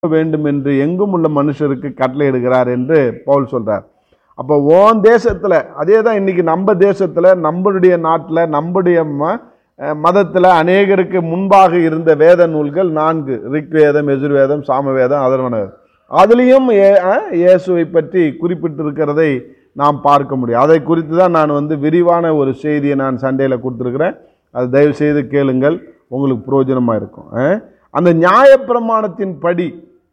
வேண்டும் என்று எங்கும் உள்ள மனுஷருக்கு கட்டளையிடுகிறார் என்று பவுல் சொல்றார் அப்போ ஓன் தேசத்துல அதே தான் இன்னைக்கு நம்ம தேசத்துல நம்மளுடைய நாட்டில் நம்முடைய ம அஹ் மதத்துல அநேகருக்கு முன்பாக இருந்த வேத நூல்கள் நான்கு ரிக்வேதம் எஜுர்வேதம் சாமவேதம் அதர்வன வேதம் அதுலேயும் இயேசுவை பற்றி குறிப்பிட்டிருக்கிறதை நாம் பார்க்க முடியும் அதை குறித்து தான் நான் வந்து விரிவான ஒரு செய்தியை நான் சண்டையில் கொடுத்துருக்குறேன் அது தயவு செய்து கேளுங்கள் உங்களுக்கு பிரயோஜனமாக இருக்கும் அஹ். அந்த நியாயப்பிரமாணத்தின் படி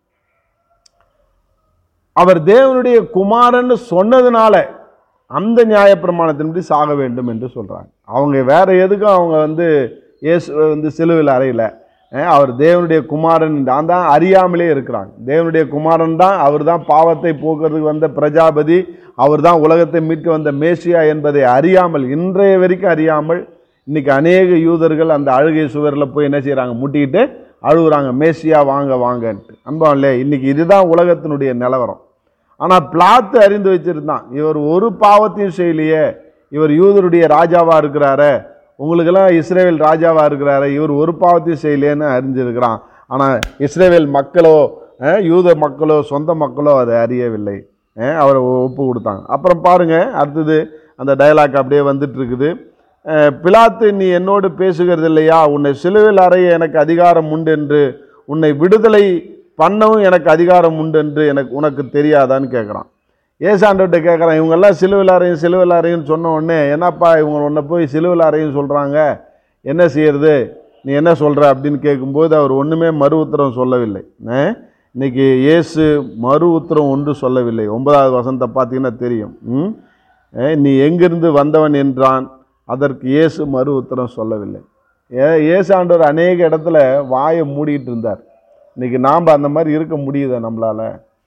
அவர் தேவனுடைய குமாரன்னு சொன்னதுனால அந்த நியாயப்பிரமாணத்தின்படி சாக வேண்டும் என்று சொல்றாங்க அவங்க வேற எதுக்கும் அவங்க வந்து இயேசு வந்து சிலுவையில் அறையில அஹ் அவர் தேவனுடைய குமாரன் தான் தான் அறியாமலே இருக்கிறாங்க தேவனுடைய குமாரன் தான் அவர் தான் பாவத்தை போக்குறதுக்கு வந்த பிரஜாபதி அவர் தான் உலகத்தை மீட்க வந்த மேசியா என்பதை அறியாமல் இன்றைய வரைக்கும் அறியாமல் இன்னைக்கு அநேக யூதர்கள் அந்த அழுகை சுவரில் போய் என்ன செய்கிறாங்க முட்டிக்கிட்டு அழுகுறாங்க மேசியா வாங்க வாங்கன்ட்டு அன்பம் இல்லையா இன்னைக்கு இதுதான் உலகத்தினுடைய நிலவரம் ஆனால் பிளாத்து அறிந்து வச்சிருந்தான் இவர் ஒரு பாவத்தையும் செய்யலையே இவர் யூதருடைய ராஜாவா இருக்கிறாரே உங்களுக்கெல்லாம் இஸ்ரேவேல் ராஜாவா இருக்கிறாரு இவர் ஒரு பாவத்தையும் செய்யலையேன்னு அறிஞ்சிருக்கிறான் ஆனால் இஸ்ரேவேல் மக்களோ அஹ், யூத மக்களோ சொந்த மக்களோ அதை அறியவில்லை அஹ், அவரை ஒப்பு கொடுத்தாங்க அப்புறம் பாருங்க அடுத்தது அந்த டயலாக் அப்படியே வந்துட்டு இருக்குது அஹ், பிலாத்து நீ என்னோடு பேசுகிறது இல்லையா உன்னை சிலுவையில் அறைய எனக்கு அதிகாரம் உண்டு என்று உன்னை விடுதலை பண்ணவும் எனக்கு அதிகாரம் உண்டு என்று எனக்கு உனக்கு தெரியாதான்னு கேட்குறான் ஏசாண்டவர்கிட்ட கேட்குறான் இவங்கெல்லாம் சிலுவையில் அறையும் சிலுவையில் அறையும் சொன்ன உடனே என்னப்பா இவங்க உன்னை போய் சிலுவையில் அறையும் சொல்கிறாங்க என்ன செய்யறது நீ என்ன சொல்கிற அப்படின்னு கேட்கும்போது அவர் ஒன்றுமே மறு உத்தரம் சொல்லவில்லை அஹ், இன்னைக்கு இயேசு மறு உத்தரம் ஒன்று சொல்லவில்லை ஒன்பதாவது வசனத்தை பார்த்தீங்கன்னா தெரியும் ம்? அஹ், நீ எங்கிருந்து வந்தவன் என்றான் அதற்கு இயேசு மறு உத்தரம் சொல்லவில்லை ஏ இயேசு ஆண்டவர் அநேக இடத்துல வாயை மூடிட்டு இருந்தார் இன்னைக்கு நாம் அந்த மாதிரி இருக்க முடியுதா நம்மளால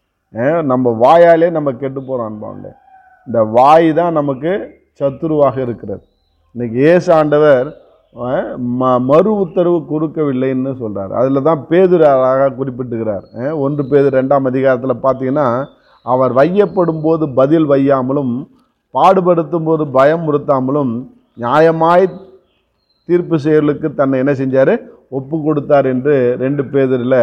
அஹ் நம்ம வாயாலே நம்ம கெட்டு போகிறோம் அன்பாங்களே இந்த வாய் தான் நமக்கு சத்துருவாக இருக்கிறது இன்னைக்கு இயேசு ஆண்டவர் அஹ், ம மறு உத்தரவு கொடுக்கவில்லைன்னு சொல்றார் அதில் தான் பேதுரு அழகாக குறிப்பிட்டுகிறார் அஹ், ஒன்று பேதுரு ரெண்டாம் அதிகாரத்தில் பார்த்தீங்கன்னா அவர் வையப்படும் போது பதில் வையாமலும் பாடுபடுத்தும் போது பயமுறுத்தாமலும் நியாயமாய் தீர்ப்பு செயலுக்கு தன்னை என்ன செஞ்சார் ஒப்பு கொடுத்தார் என்று ரெண்டு பேரில்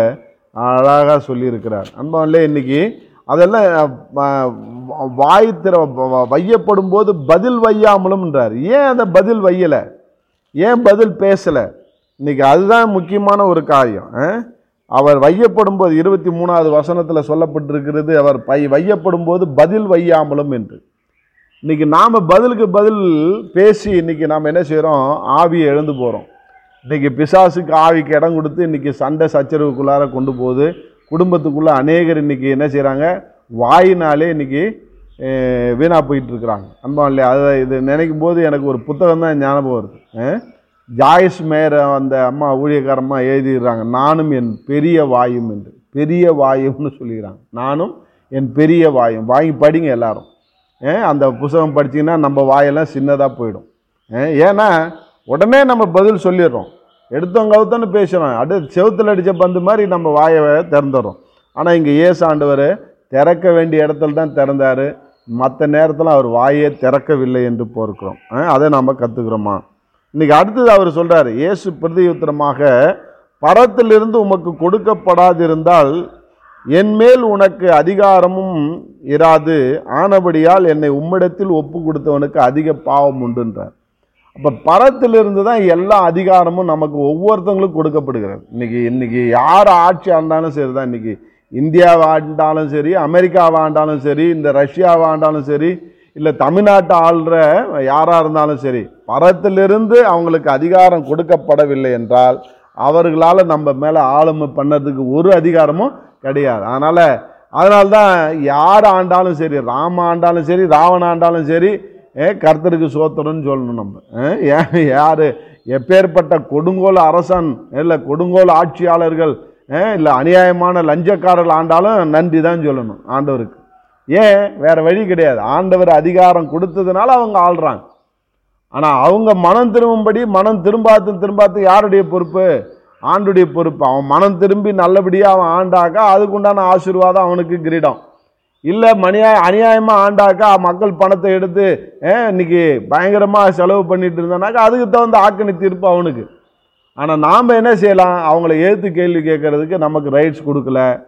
அழகாக சொல்லியிருக்கிறார் அன்பாவிலே இன்னைக்கு அதெல்லாம் அஹ், வாய் திற வ- வையப்படும் போது பதில் வையாமலும்ன்றார் ஏன் அந்த பதில் வையலை ஏன் பதில் பேசலை இன்னைக்கு அதுதான் முக்கியமான ஒரு காரியம் அஹ்? அவர் வையப்படும் போது இருபத்தி மூணாவது வசனத்தில் சொல்லப்பட்டிருக்கிறது அவர் பை வையப்படும் போது பதில் வையாமலும் என்று இன்னைக்கு நாம் பதிலுக்கு பதில் பேசி இன்னைக்கு நாம் என்ன செய்கிறோம் ஆவியை எழுந்து போகிறோம் இன்னைக்கு பிசாசுக்கு ஆவிக்கு இடம் கொடுத்து இன்னைக்கு சண்டை சச்சரவுக்குள்ளார கொண்டு போகுது குடும்பத்துக்குள்ளே அநேகர் இன்னைக்கு என்ன செய்கிறாங்க வாயினாலே இன்னைக்கு அஹ், வீணா போயிட்டு இருக்கிறாங்க அன்பா இல்லையா அதை இது நினைக்கும் போது எனக்கு ஒரு புத்தகம் தான் ஞாபகம் வருது அஹ், ஜாய்ஸ் மேயர் அந்த அம்மா ஊழியக்காரம்மா எழுதிடுறாங்க நானும் என் பெரிய வாயும் என்று பெரிய வாயும்னு சொல்லிக்கிறாங்க நானும் என் பெரிய வாயும் வாங்கி படிங்க எல்லாரும் ஏன் அந்த புத்தகம் படிச்சீங்கன்னா நம்ம வாயெல்லாம் சின்னதாக போயிடும் ஏன் ஏன்னா உடனே நம்ம பதில் சொல்லிடுறோம் எடுத்தவங்க கவுத்தன்னு பேசுகிறோம் அப்படியே செவுத்துல அடித்த பந்து மாதிரி நம்ம வாயை திறந்துடுறோம் ஆனால் இங்கே ஏசு ஆண்டவர் திறக்க வேண்டிய இடத்துல தான் திறந்தார் மற்ற நேரத்தில் அவர் வாயே திறக்கவில்லை என்று போருக்கிறோம் அதை நாம் கற்றுக்குறோமா இன்னைக்கு அடுத்தது அவர் சொல்றாரு இயேசு பிரதியுத்தரமாக பரத்திலிருந்து உமக்கு கொடுக்கப்படாதிருந்தால் என் மேல் உனக்கு அதிகாரமும் இராது ஆனபடியால் என்னை உம்மிடத்தில் ஒப்பு கொடுத்தவனுக்கு அதிக பாவம் உண்டுன்றார் அப்போ பரத்திலிருந்து தான் எல்லா அதிகாரமும் நமக்கு ஒவ்வொருத்தவங்களுக்கும் கொடுக்கப்படுகிறது இன்னைக்கு இன்னைக்கு யார் ஆட்சி ஆண்டாலும் சரி தான் இன்னைக்கு இந்தியாவை ஆண்டாலும் சரி அமெரிக்காவை ஆண்டாலும் சரி இந்த ரஷ்யாவை ஆண்டாலும் சரி இல்லை தமிழ்நாட்டை ஆள்ற யாராக இருந்தாலும் சரி பரத்திலிருந்து அவங்களுக்கு அதிகாரம் கொடுக்கப்படவில்லை என்றால் அவர்களால் நம்ம மேலே ஆளுமை பண்ணதுக்கு ஒரு அதிகாரமும் கிடையாது அதனால் அதனால தான் யார் ஆண்டாலும் சரி ராம ஆண்டாலும் சரி ராவண ஆண்டாலும் சரி ஏ கர்த்தருக்கு சோத்திரம்னு சொல்லணும் நம்ம ஏன் ஏன் யார் எப்பேற்பட்ட கொடுங்கோல் அரசன் இல்லை கொடுங்கோல் ஆட்சியாளர்கள் இல்லை அநியாயமான லஞ்சக்காரர்கள் ஆண்டாலும் நன்றி தான் சொல்லணும் ஆண்டவருக்கு ஏன் வேற வழி கிடையாது ஆண்டவர் அதிகாரம் கொடுத்ததுனால அவங்க ஆள்றாங்க ஆனால் அவங்க மனம் திரும்பும்படி மனம் திரும்பாத்து திரும்பாத்து யாருடைய பொறுப்பு ஆண்டுடைய பொறுப்பு அவன் மனம் திரும்பி நல்லபடியாக அவன் ஆண்டாக்கா அதுக்குண்டான ஆசீர்வாதம் அவனுக்கு கிரீடம் இல்லை மணியா அநியாயமாக ஆண்டாக்கா மக்கள் பணத்தை எடுத்து அஹ், இன்னைக்கு பயங்கரமாக செலவு பண்ணிட்டு இருந்தானாக்கா அதுக்கு தகுந்த ஆக்கணி தீர்ப்பு அவனுக்கு ஆனால் நாம் என்ன செய்யலாம் அவங்கள ஏற்று கேள்வி கேட்கறதுக்கு நமக்கு ரைட்ஸ் கொடுக்கல